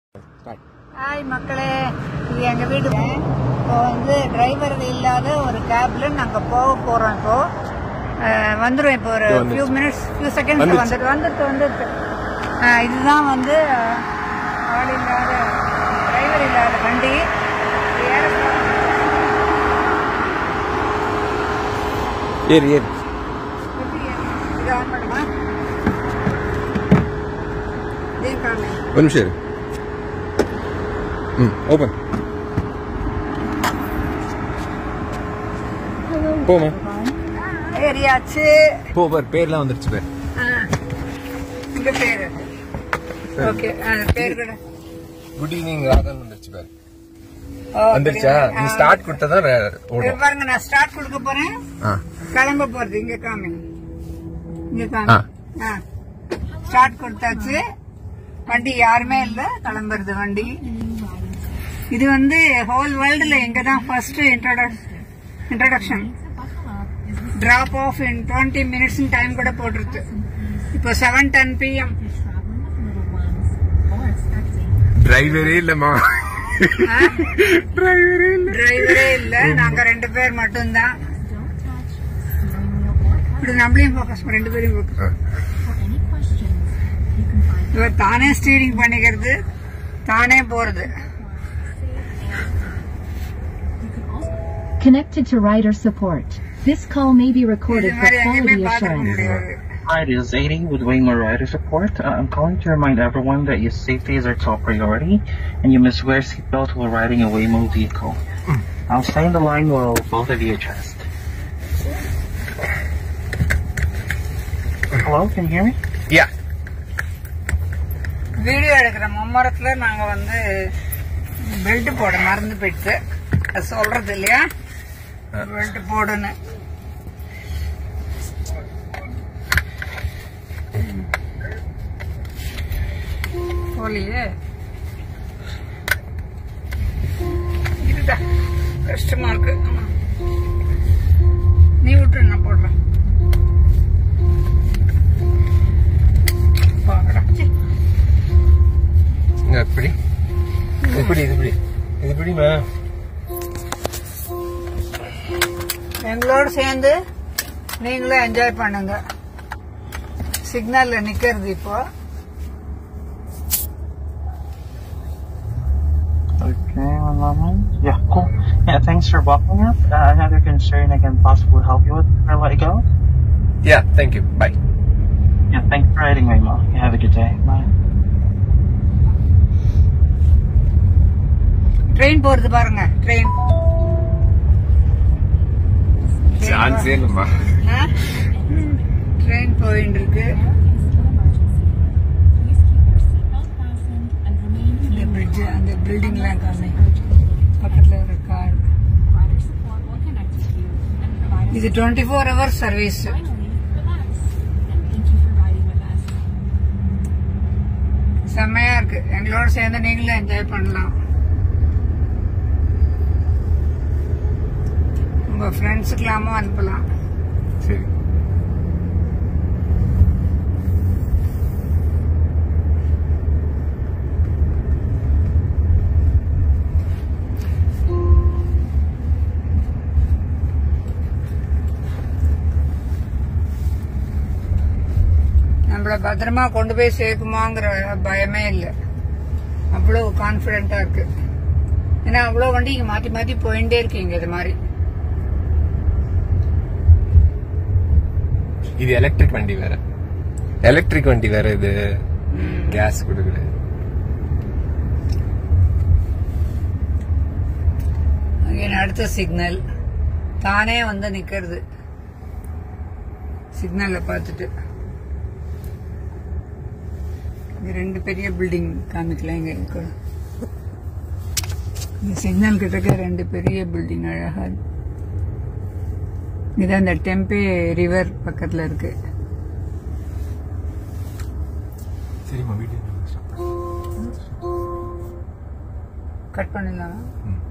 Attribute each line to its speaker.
Speaker 1: Start
Speaker 2: hi மக்களே இது எங்க வீடு இப்போ வந்து டிரைவர் இல்லாத ஒரு கேப்ல நாங்க போக போறோம் இப்போ அஹ், வந்துரும் இப்போ ஒரு
Speaker 1: இப்போ வந்துருச்சு.
Speaker 2: ஃபியூ மினிட்ஸ் ஃபியூ செகண்ட்ஸ்
Speaker 1: வந்துருச்சு.
Speaker 2: வந்துட்டு வந்துட்டு வந்துட்டு அஹ், இதுதான் வந்து அஹ், ஆள் இல்லாத டிரைவர் இல்லாத வண்டி இது ஏறக்குறைய-
Speaker 1: ஏறு ஏறு
Speaker 2: எப்படி ஏறும்? இது ஆன் பண்ணுமா இதையும் காமி
Speaker 1: ஒரு நிமிஷம் இரு ம் ஓப்பன் போமா
Speaker 2: ஏறியாச்சு
Speaker 1: போ பார் பேர்லாம் வந்துருச்சு பேர்
Speaker 2: அஹ், இந்த பேரு ஓகே பேர் கூட
Speaker 1: குட் ஈவினிங் ராதன் வந்துருச்சு பேர்
Speaker 2: ஓ,
Speaker 1: வந்துருச்சா
Speaker 2: அப்படியா?
Speaker 1: நீ
Speaker 2: ஆ,
Speaker 1: ஸ்டார்ட் கொடுத்தா தான்
Speaker 2: இது
Speaker 1: ஓடும்
Speaker 2: பாருங்க நான் ஸ்டார்ட் கொடுக்க போறேன்
Speaker 1: ஆ
Speaker 2: கிளம்ப போறது இங்க காமி இங்க
Speaker 1: ஆ.
Speaker 2: காமி ஸ்டார்ட் கொடுத்தாச்சு வண்டி யாருமே இல்ல கிளம்புறது வண்டி இது வந்து ஹோல் வேர்ல்டுல எங்க தான் first introduction drop off in twenty minutes time கூட போட்டுருது இப்போ செவன் டென் பிஎம்
Speaker 1: டிரைவரே இல்லம்மா டிரைவரே இல்ல
Speaker 2: டிரைவரே இல்ல நாங்க ரெண்டு பேர் மட்டும்தான் இப்படி நம்மளையும் ஃபோக்கஸ் ரெண்டு பேரையும் focus.
Speaker 1: ஆ.
Speaker 2: இவர் தானே ஸ்டீரிங் பண்ணிக்கிறது தானே போறது
Speaker 3: Connected to rider support. This call may be
Speaker 2: இது
Speaker 3: recorded for
Speaker 2: மாதிரி எங்கேயுமே
Speaker 3: quality
Speaker 2: பார்த்துக்க
Speaker 3: assurance.
Speaker 2: முடியாது
Speaker 4: Hi, this is Adi with Waymo Rider Support. Uh, I'm calling to remind everyone that your safety is our top priority, and you must wear seatbelt while riding a Waymo vehicle. I'll stay in the line while both of you adjust. Hello, can you hear me?
Speaker 1: Yeah
Speaker 2: video எடுக்கிற மும்மரத்துல நாங்க வந்து belt போட மறந்து போயிடுச்சு அது சொல்றது இல்லையா பெல்ட் போடணும் போலியே இருடா கஷ்டமா இருக்கு ஆமா. நீ விட்டுரு நான் போடுறேன் பாக்கடா சீ.
Speaker 1: இங்க இப்படி இப்படி இது இப்படி இது இப்படிமா
Speaker 2: எங்களோட சேர்ந்து நீங்களும் என்ஜாய் பண்ணுங்க சிக்னல்ல நிக்கிறது இப்போ
Speaker 4: Okay, one moment. Yeah, cool. Yeah, thanks for walking up. Uh, another concern I can possibly help you with before I let you go?
Speaker 1: Yeah thank you bye
Speaker 4: Yeah, thanks for riding Waymo. You have a good day. Bye.
Speaker 2: Train போறது பாருங்க train
Speaker 1: சான்ஸே இல்லம்மா
Speaker 2: train போயிட்டு இருக்கு இந்த bridge அந்த பில்டிங்லாம் காமி பக்கத்துல ஒரு கார் இது டுவெண்ட்டி ஃபோர் ஹவர்ஸ் சர்வீஸ் செம்மையா இருக்கு எங்களோட சேர்ந்து நீங்களும் என்ஜாய் பண்ணலாம் உங்க ஃப்ரெண்ட்ஸுக்கெல்லாமும் அனுப்பலாம்
Speaker 1: சரி
Speaker 2: நம்மள பத்திரமா கொண்டு போய் சேர்க்குமாங்கிற பயமே இல்லை அவ்வளவு கான்பிடென்டா இருக்கு ஏன்னா அவ்வளவு வண்டி இங்க மாத்தி மாத்தி போயிட்டே இருக்கீங்க இது மாதிரி
Speaker 1: இது எலக்ட்ரிக் வண்டி வேற எலக்ட்ரிக் வண்டி வேற இது கேஸ் கொடுக்கல
Speaker 2: Again, அடுத்த சிக்னல் தானே வந்து நிக்கிறது சிக்னல்ல பார்த்துட்டு இங்க ரெண்டு பெரிய பில்டிங் காமிக்கலாம் இங்க இருக்கு இந்த சிக்னல் கிட்டக்க ரெண்டு பெரிய பில்டிங் அழகா இருக்கு. இது அந்த டெம்பே ரிவர் பக்கத்துல இருக்கு
Speaker 1: சரிம்மா வீடியோ
Speaker 2: கட் பண்ணிடலாம்
Speaker 1: ம்